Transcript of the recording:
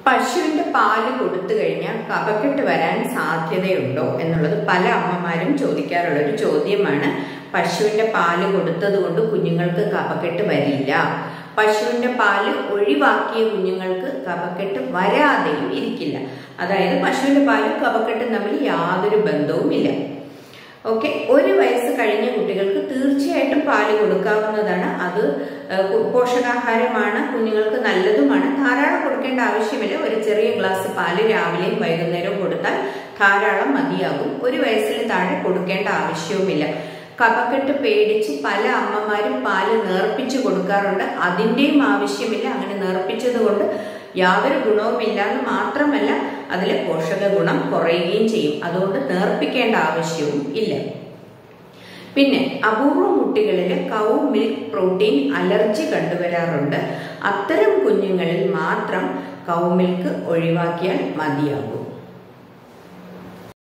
പശുവിന്റെ പാല് കൊടുത്തു കഴിഞ്ഞാൽ കഫക്കെട്ട് വരാൻ സാധ്യതയുണ്ടോ എന്നുള്ളത് പല അമ്മമാരും ചോദിക്കാറുള്ള ഒരു ചോദ്യമാണ് പശുവിന്റെ പാല് കൊടുത്തത് കൊണ്ട് കുഞ്ഞുങ്ങൾക്ക് കഫക്കെട്ട് വരില്ല പശുവിന്റെ പാല് ഒഴിവാക്കിയ കുഞ്ഞുങ്ങൾക്ക് കഫക്കെട്ട് വരാതെയും ഇരിക്കില്ല അതായത് പശുവിന്റെ പാലും കഫക്കെട്ടും തമ്മിൽ യാതൊരു ബന്ധവുമില്ല ഓക്കെ ഒരു വയസ്സ് കഴിഞ്ഞ കുട്ടികൾക്ക് തീർച്ചയായിട്ടും പാല് കൊടുക്കാവുന്നതാണ് അത് ഏഹ്, പോഷകാഹാരമാണ് കുഞ്ഞുങ്ങൾക്ക് നല്ലതുമാണ് ധാരാളം കൊടുക്കേണ്ട ആവശ്യമില്ല ഒരു ചെറിയ ഗ്ലാസ് പാല് രാവിലെയും വൈകുന്നേരവും കൊടുത്താൽ ധാരാളം മതിയാകും ഒരു വയസ്സിൽ താഴെ കൊടുക്കേണ്ട ആവശ്യവുമില്ല കഫക്കെട്ട് പേടിച്ച് പല അമ്മമാരും പാല് നേർപ്പിച്ച് കൊടുക്കാറുണ്ട് അതിൻ്റെയും ആവശ്യമില്ല അങ്ങനെ നേർപ്പിച്ചത് കൊണ്ട് യാതൊരു ഗുണവുമില്ല എന്ന് മാത്രമല്ല അതിലെ പോഷക ഗുണം കുറയുകയും ചെയ്യും അതുകൊണ്ട് നേർപ്പിക്കേണ്ട ആവശ്യവും ഇല്ല പിന്നെ അപൂർവ കുട്ടികളിൽ കൗ മിൽക്ക് പ്രോട്ടീൻ അലർജി കണ്ടുവരാറുണ്ട് അത്തരം കുഞ്ഞുങ്ങളിൽ മാത്രം കൗ മിൽക്ക് ഒഴിവാക്കിയാൽ മതിയാകും